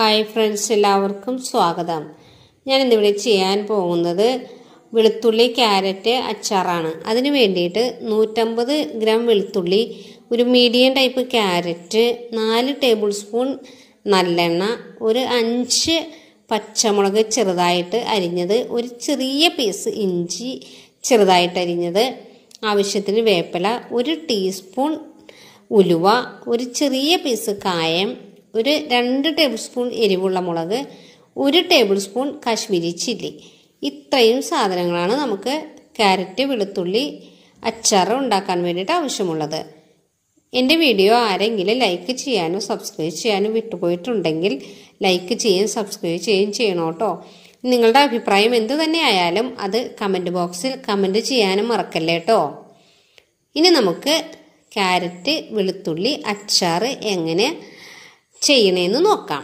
hi friends എല്ലാവർക്കും സ്വാഗതം ഞാൻ ഇന്നിവിടെ ചെയ്യാൻ പോകുന്നത് വെളുത്തുള്ളി ക്യാരറ്റ് അച്ചാറാണ് അതിന് വേണ്ടിയിട്ട് നൂറ്റമ്പത് ഗ്രാം വെളുത്തുള്ളി ഒരു മീഡിയം ടൈപ്പ് ക്യാരറ്റ് നാല് ടേബിൾ സ്പൂൺ നല്ലെണ്ണ ഒരു അഞ്ച് പച്ചമുളക് ചെറുതായിട്ട് അരിഞ്ഞത് ഒരു ചെറിയ പീസ് ഇഞ്ചി ചെറുതായിട്ട് അരിഞ്ഞത് ആവശ്യത്തിന് വേപ്പില ഒരു ടീസ്പൂൺ ഉലുവ ഒരു ചെറിയ പീസ് കായം ഒരു രണ്ട് ടേബിൾ സ്പൂൺ എരിവുള്ള മുളക് ഒരു ടേബിൾ സ്പൂൺ കാശ്മീരി ചില്ലി ഇത്രയും സാധനങ്ങളാണ് നമുക്ക് ക്യാരറ്റ് വെളുത്തുള്ളി അച്ചാർ ഉണ്ടാക്കാൻ വേണ്ടിയിട്ട് ആവശ്യമുള്ളത് എൻ്റെ വീഡിയോ ആരെങ്കിലും ലൈക്ക് ചെയ്യാനോ സബ്സ്ക്രൈബ് ചെയ്യാനോ വിട്ടുപോയിട്ടുണ്ടെങ്കിൽ ലൈക്ക് ചെയ്യുകയും സബ്സ്ക്രൈബ് ചെയ്യുകയും ചെയ്യണം കേട്ടോ നിങ്ങളുടെ അഭിപ്രായം എന്ത് തന്നെ ആയാലും അത് കമൻറ്റ് ബോക്സിൽ കമൻറ്റ് ചെയ്യാനും മറക്കല്ലേ കേട്ടോ ഇനി നമുക്ക് ക്യാരറ്റ് വെളുത്തുള്ളി അച്ചാർ എങ്ങനെ ചെയ്യണേന്ന് നോക്കാം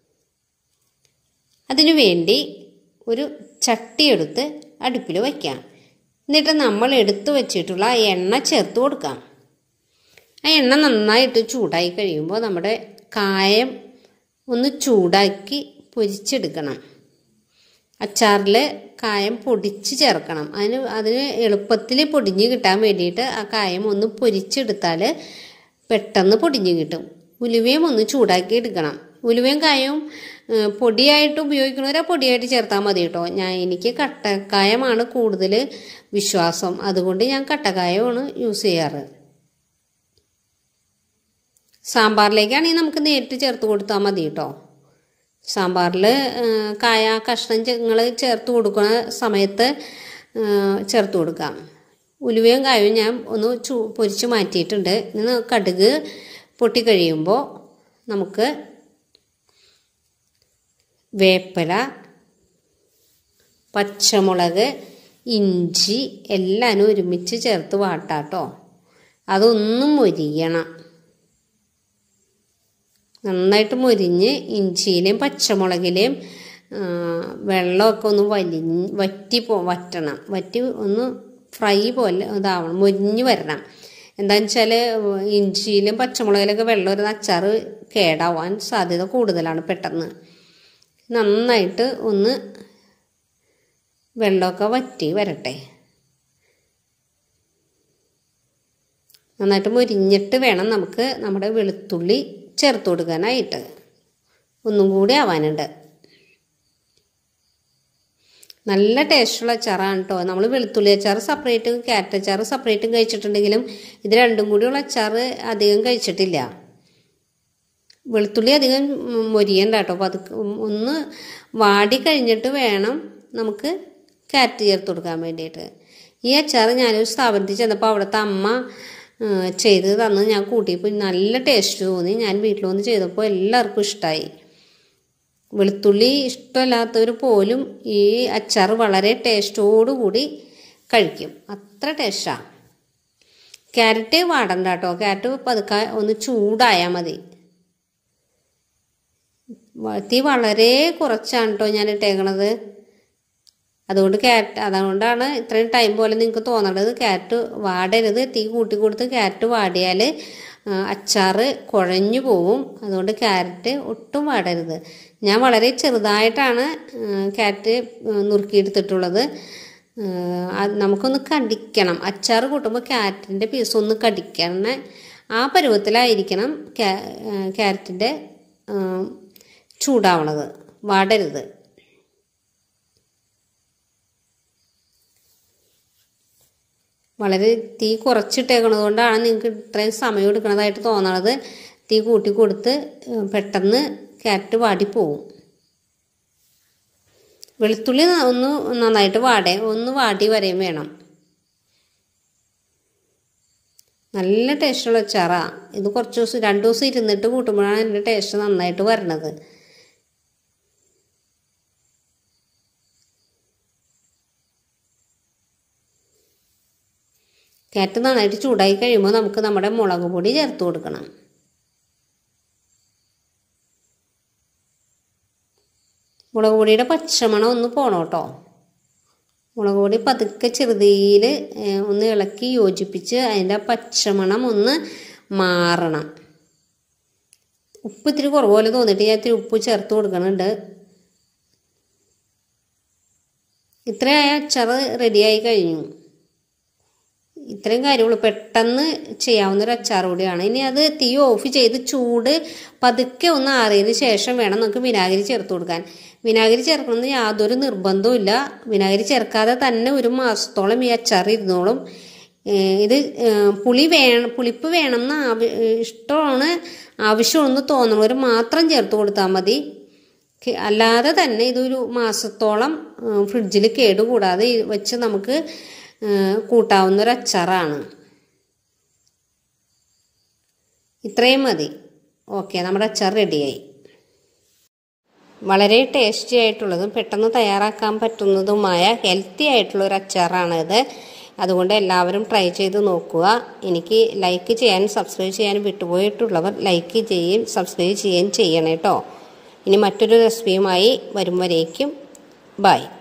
അതിനു വേണ്ടി ഒരു ചട്ടി എടുത്ത് അടുപ്പിൽ വയ്ക്കാം എന്നിട്ട് നമ്മൾ എടുത്തു വച്ചിട്ടുള്ള ആ എണ്ണ ചേർത്ത് കൊടുക്കാം ആ എണ്ണ നന്നായിട്ട് ചൂടായി കഴിയുമ്പോൾ നമ്മുടെ കായം ഒന്ന് ചൂടാക്കി പൊരിച്ചെടുക്കണം അച്ചാറിൽ കായം പൊടിച്ച് ചേർക്കണം അതിന് അതിന് എളുപ്പത്തിൽ പൊടിഞ്ഞ് കിട്ടാൻ വേണ്ടിയിട്ട് ആ കായം ഒന്ന് പൊരിച്ചെടുത്താൽ പെട്ടെന്ന് പൊടിഞ്ഞ് കിട്ടും ഉലുവയും ഒന്ന് ചൂടാക്കി എടുക്കണം ഉലുവയും കായവും പൊടിയായിട്ട് ഉപയോഗിക്കുന്നവരെ പൊടിയായിട്ട് ചേർത്താൽ മതി കേട്ടോ ഞാൻ എനിക്ക് കട്ടക്കായമാണ് കൂടുതൽ വിശ്വാസം അതുകൊണ്ട് ഞാൻ കട്ടക്കായമാണ് യൂസ് ചെയ്യാറ് സാമ്പാറിലേക്കാണെങ്കിൽ നമുക്ക് നേരിട്ട് ചേർത്ത് കൊടുത്താൽ മതി കേട്ടോ സാമ്പാറിൽ കായ കഷ്ണം നിങ്ങൾ ചേർത്ത് കൊടുക്കുന്ന സമയത്ത് ചേർത്ത് കൊടുക്കാം ഉലുവയും കായവും ഞാൻ ഒന്ന് ചൂ പൊരിച്ച് മാറ്റിയിട്ടുണ്ട് ഇന്ന് കടുക് പൊട്ടിക്കഴിയുമ്പോൾ നമുക്ക് വേപ്പില പച്ചമുളക് ഇഞ്ചി എല്ലാം ഒരുമിച്ച് ചേർത്ത് വാട്ടാട്ടോ അതൊന്നും മൊരിയണം നന്നായിട്ട് മൊരിഞ്ഞ് ഇഞ്ചിയിലെയും പച്ചമുളകിലെയും വെള്ളമൊക്കെ ഒന്ന് വലിഞ്ഞ് വറ്റി പോ വറ്റണം വറ്റി ഒന്ന് ഫ്രൈ പോലെ ഇതാവണം മൊരിഞ്ഞ് വരണം എന്താണെന്ന് വെച്ചാൽ ഇഞ്ചിയിലും പച്ചമുളകിലൊക്കെ വെള്ളം വരുന്ന അച്ചാർ കേടാവാൻ സാധ്യത കൂടുതലാണ് പെട്ടെന്ന് നന്നായിട്ട് ഒന്ന് വെള്ളമൊക്കെ വറ്റി വരട്ടെ നന്നായിട്ട് മുരിഞ്ഞിട്ട് വേണം നമുക്ക് നമ്മുടെ വെളുത്തുള്ളി ചേർത്ത് കൊടുക്കാനായിട്ട് ഒന്നും കൂടി ആവാനുണ്ട് നല്ല ടേസ്റ്റുള്ള അച്ചാറാണ് കേട്ടോ നമ്മൾ വെളുത്തുള്ളി അച്ചാർ സെപ്പറേറ്റും ക്യാരറ്റ് അച്ചാർ സെപ്പറേറ്റും കഴിച്ചിട്ടുണ്ടെങ്കിലും ഇത് രണ്ടും കൂടിയുള്ള അച്ചാർ അധികം കഴിച്ചിട്ടില്ല വെളുത്തുള്ളി അധികം മൊരിയണ്ട കേട്ടോ അപ്പോൾ അത് ഒന്ന് വാടി കഴിഞ്ഞിട്ട് വേണം നമുക്ക് ക്യാരറ്റ് ചേർത്ത് കൊടുക്കാൻ വേണ്ടിയിട്ട് ഈ അച്ചാർ ഞാനൊരു സ്ഥാപനത്തിൽ ചെന്നപ്പോൾ അവിടുത്തെ അമ്മ ചെയ്ത് തന്ന് ഞാൻ കൂട്ടിയപ്പോൾ നല്ല ടേസ്റ്റ് തോന്നി ഞാൻ വീട്ടിൽ വന്ന് ചെയ്തപ്പോൾ എല്ലാവർക്കും ഇഷ്ടമായി വെളുത്തുള്ളി ഇഷ്ടമല്ലാത്തവർ പോലും ഈ അച്ചാർ വളരെ ടേസ്റ്റോടുകൂടി കഴിക്കും അത്ര ടേസ്റ്റാണ് ക്യാരറ്റ് വാടണ്ട കേട്ടോ ക്യാരറ്റ് പതുക്കെ ഒന്ന് ചൂടായാൽ മതി തീ വളരെ കുറച്ചാണ് കേട്ടോ ഞാൻ ഇട്ടേക്കണത് അതുകൊണ്ട് ക്യാരറ്റ് അതുകൊണ്ടാണ് ഇത്രയും ടൈം പോലെ നിങ്ങൾക്ക് തോന്നണത് ക്യാരറ്റ് വാടരുത് തീ കൂട്ടി കൊടുത്ത് ക്യാരറ്റ് വാടിയാൽ അച്ചാറ് കുഴഞ്ഞു പോവും അതുകൊണ്ട് ക്യാരറ്റ് ഒട്ടും വാടരുത് ഞാൻ വളരെ ചെറുതായിട്ടാണ് ക്യാരറ്റ് നുറുക്കിയെടുത്തിട്ടുള്ളത് നമുക്കൊന്ന് കടിക്കണം അച്ചാർ കൂട്ടുമ്പോൾ ക്യാരറ്റിൻ്റെ പീസ് ഒന്ന് കടിക്കണ ആ പരുവത്തിലായിരിക്കണം ക്യാരറ്റിൻ്റെ ചൂടാവണത് വാടരുത് വളരെ തീ കുറച്ചിട്ടേക്കണത് കൊണ്ടാണ് നിങ്ങൾക്ക് ഇത്രയും സമയം എടുക്കണതായിട്ട് തോന്നണത് തീ കൂട്ടി കൊടുത്ത് പെട്ടെന്ന് ക്യാരറ്റ് വാടിപ്പോവും വെളുത്തുള്ളി ഒന്ന് നന്നായിട്ട് വാടേ ഒന്ന് വാടി വരെയും വേണം നല്ല ടേസ്റ്റുള്ള അച്ചാറാ ഇത് കുറച്ച് ദിവസം രണ്ട് ദിവസം ഇരുന്നിട്ട് കൂട്ടുമ്പോഴാണ് എൻ്റെ ടേസ്റ്റ് നന്നായിട്ട് വരണത് കാറ്റ് നന്നായിട്ട് ചൂടായി കഴിയുമ്പോൾ നമുക്ക് നമ്മുടെ മുളക് പൊടി ചേർത്ത് കൊടുക്കണം മുളക് പൊടിയുടെ പച്ചമണം ഒന്ന് പോണം കേട്ടോ മുളക് പൊടി പതുക്കെ ചെറുതീയിൽ ഒന്ന് ഇളക്കി യോജിപ്പിച്ച് അതിൻ്റെ പച്ചമണം ഒന്ന് മാറണം ഉപ്പ് ഇത്തിരി കുറവ് പോലെ തോന്നിയിട്ട് ഞാൻ ഇത്തിരി ഉപ്പ് ചേർത്ത് കൊടുക്കുന്നുണ്ട് ഇത്രയായ അച്ചാർ റെഡിയായി കഴിഞ്ഞു ഇത്രയും കാര്യമുള്ളൂ പെട്ടെന്ന് ചെയ്യാവുന്ന ഒരു അച്ചാർ കൂടിയാണ് ഇനി അത് തീ ഓഫ് ചെയ്ത് ചൂട് പതുക്കെ ഒന്ന് ആറിയതിന് ശേഷം വേണം നമുക്ക് വിനാഗിരി ചേർത്ത് കൊടുക്കാൻ വിനാഗിരി ചേർക്കണമെന്ന് യാതൊരു നിർബന്ധവും ഇല്ല വിനാഗിരി ചേർക്കാതെ തന്നെ ഒരു മാസത്തോളം ഈ അച്ചാർ ഇരുന്നോളും ഇത് പുളി വേണം പുളിപ്പ് വേണമെന്ന് ആവ ഇഷ്ടമാണ് ആവശ്യമാണെന്ന് തോന്നുന്നവർ മാത്രം ചേർത്ത് കൊടുത്താൽ മതി അല്ലാതെ തന്നെ ഇതൊരു മാസത്തോളം ഫ്രിഡ്ജിൽ കേടുകൂടാതെ വെച്ച് നമുക്ക് കൂട്ടാവുന്ന ഒരു അച്ചാറാണ് ഇത്രയും മതി ഓക്കെ നമ്മുടെ അച്ചാർ റെഡിയായി വളരെ ടേസ്റ്റി ആയിട്ടുള്ളതും പെട്ടെന്ന് തയ്യാറാക്കാൻ പറ്റുന്നതുമായ ഹെൽത്തി ആയിട്ടുള്ള ഒരു അച്ചാറാണിത് അതുകൊണ്ട് എല്ലാവരും ട്രൈ ചെയ്ത് നോക്കുക എനിക്ക് ലൈക്ക് ചെയ്യാനും സബ്സ്ക്രൈബ് ചെയ്യാനും വിട്ടുപോയിട്ടുള്ളവർ ലൈക്ക് ചെയ്യുകയും സബ്സ്ക്രൈബ് ചെയ്യുകയും ചെയ്യണം കേട്ടോ ഇനി മറ്റൊരു റെസിപ്പിയുമായി വരും വരേക്കും ബൈ